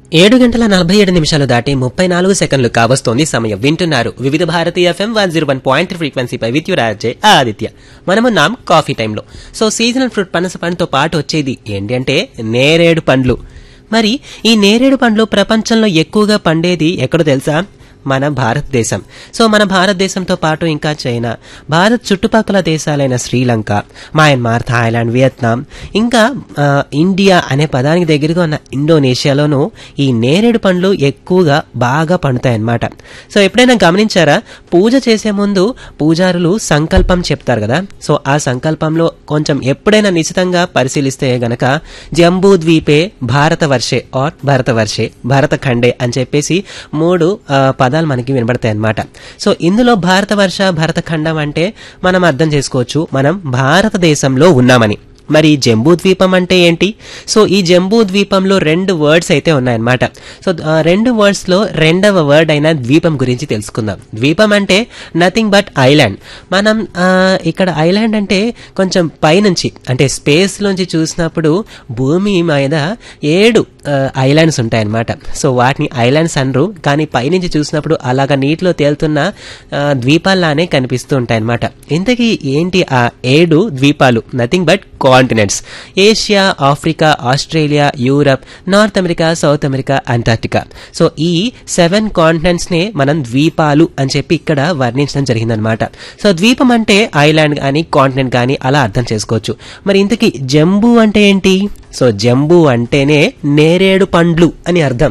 ఏడు గంటల నలభై ఏడు నిమిషాలు దాటి ముప్పై నాలుగు సెకండ్లు కావస్తోంది సమయం వింటున్నారు Vividh Bharati FM one zero one point ఫ్రీక్వెన్సీపై విత్ యు రాజే ఆదిత్య మనమున్నాం కాఫీ టైంలో సో సీజనల్ ఫ్రూట్ పనస పండుతో పాటు వచ్చేది ఏంటి అంటే నేరేడు పండ్లు మరి ఈ నేరేడు పండ్లు ప్రపంచంలో ఎక్కువగా పండేది ఎక్కడో తెలుసా మన భారతదేశం సో మన భారతదేశంతో పాటు ఇంకా చైనా భారత్ చుట్టుపక్కల దేశాలైన శ్రీలంక మయన్మార్ థాయిలాండ్ వియత్నాం ఇంకా ఆ, ఇండియా అనే పదానికి దగ్గరగా ఉన్న ఇండోనేషియాలోనూ ఈ నేరేడు పండ్లు ఎక్కువగా బాగా పండుతాయి అన్నమాట సో ఎప్పుడైనా గమనించారా పూజ చేసే ముందు పూజారులు సంకల్పం చెప్తారు కదా సో ఆ సంకల్పంలో కొంచెం ఎప్పుడైనా నిశితంగా పరిశీలిస్తే గనక జంబూ ద్వీపే భారతవర్షే ఆర్ భరతవర్షే భరత ఖండే అని చెప్పేసి మూడు ఆ, పదాలు మనకి వినబడతాయి అన్నమాట సో ఇందులో భారతవర్ష భరతఖండం అంటే మనం అర్థం చేసుకోవచ్చు మనం భారతదేశంలో ఉన్నామని మరి ఈ జంబూ ద్వీపం అంటే ఏంటి సో ఈ జంబూ ద్వీపంలో రెండు వర్డ్స్ అయితే ఉన్నాయన్నమాట సో ఆ, రెండు వర్డ్స్ లో రెండవ వర్డ్ అయిన ద్వీపం గురించి తెలుసుకుందాం ద్వీపం అంటే నథింగ్ బట్ ఐలాండ్ మనం ఆ, ఇక్కడ ఐలాండ్ అంటే కొంచెం పైనుంచి అంటే స్పేస్ నుంచి చూసినప్పుడు భూమి మీద ఏడు ఐలాండ్స్ ఉంటాయన్నమాట సో వాటిని ఐలాండ్స్ అనరు కానీ పైనుంచి చూసినప్పుడు అలాగా నీటిలో తేలుతున్న ఆ, ద్వీపాల్లానే కనిపిస్తూ ఉంటాయన్నమాట ఇంతకీ ఏంటి ఆ ఏడు ద్వీపాలు nothing but continents Asia Africa Australia Europe North America South America Antarctica so ఈ సెవెన్ కాంటినెంట్స్ నే మనం ద్వీపాలు అని చెప్పి ఇక్కడ వర్ణించడం జరిగిందనమాట సో ద్వీపం అంటే ఐలాండ్ కానీ కాంటినెంట్ కానీ అలా అర్థం చేసుకోవచ్చు మరి ఇంతకీ జంబూ అంటే ఏంటి సో జంబూ అంటేనే నేరేడు పండ్లు అని అర్థం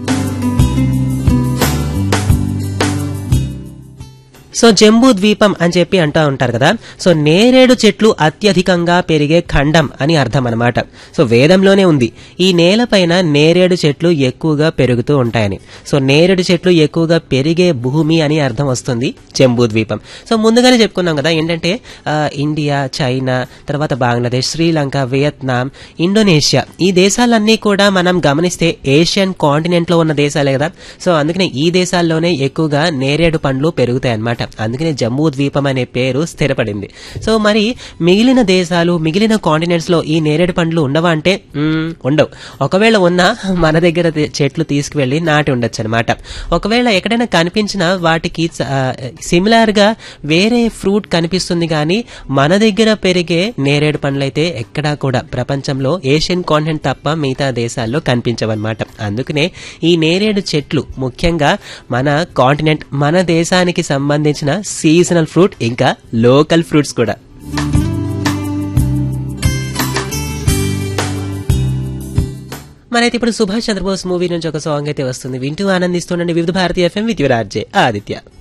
సో జంబూ ద్వీపం అని చెప్పి అంటూ ఉంటారు కదా సో నేరేడు చెట్లు అత్యధికంగా పెరిగే ఖండం అని అర్థం అనమాట సో వేదంలోనే ఉంది ఈ నేలపైన నేరేడు చెట్లు ఎక్కువగా పెరుగుతూ ఉంటాయని సో నేరేడు చెట్లు ఎక్కువగా పెరిగే భూమి అని అర్థం వస్తుంది జంబూ ద్వీపం సో ముందుగానే చెప్పుకున్నాం కదా ఏంటంటే ఆ, ఇండియా చైనా తర్వాత బంగ్లాదేశ్ శ్రీలంక వియత్నాం ఇండోనేషియా ఈ దేశాలన్నీ కూడా మనం గమనిస్తే ఏషియన్ కాంటినెంట్ లో ఉన్న దేశాలే కదా సో అందుకనే ఈ దేశాల్లోనే ఎక్కువగా నేరేడు పండ్లు పెరుగుతాయి అన్నమాట అందుకనే జమ్మూ ద్వీపం అనే పేరు స్థిరపడింది సో మరి మిగిలిన దేశాలు మిగిలిన కాంటినెంట్స్ లో ఈ నేరేడు పండ్లు ఉండవా అంటే మ్మ్, ఉండవు ఒకవేళ ఉన్నా మన దగ్గర తే- చెట్లు తీసుకువెళ్లి నాటి ఉండొచ్చు అనమాట ఒకవేళ ఎక్కడైనా కనిపించినా వాటికి సిమిలర్ గా వేరే ఫ్రూట్ కనిపిస్తుంది కానీ మన దగ్గర పెరిగే నేరేడు పండ్లు అయితే ఎక్కడా కూడా ప్రపంచంలో ఏషియన్ కాంటినెంట్ తప్ప మిగతా దేశాల్లో కనిపించవన్నమాట అందుకనే ఈ నేరేడు చెట్లు ముఖ్యంగా మన కాంటినెంట్ మన దేశానికి సంబంధించిన సీజనల్ ఫ్రూట్ ఇంకా లోకల్ ఫ్రూట్స్ కూడా మనైతే ఇప్పుడు సుభాష్ చంద్రబోస్ మూవీ నుంచి ఒక సాంగ్ అయితే వస్తుంది వింటూ ఆనందిస్తుండండి వివిధ భారతీయ FM with your RJ Aditya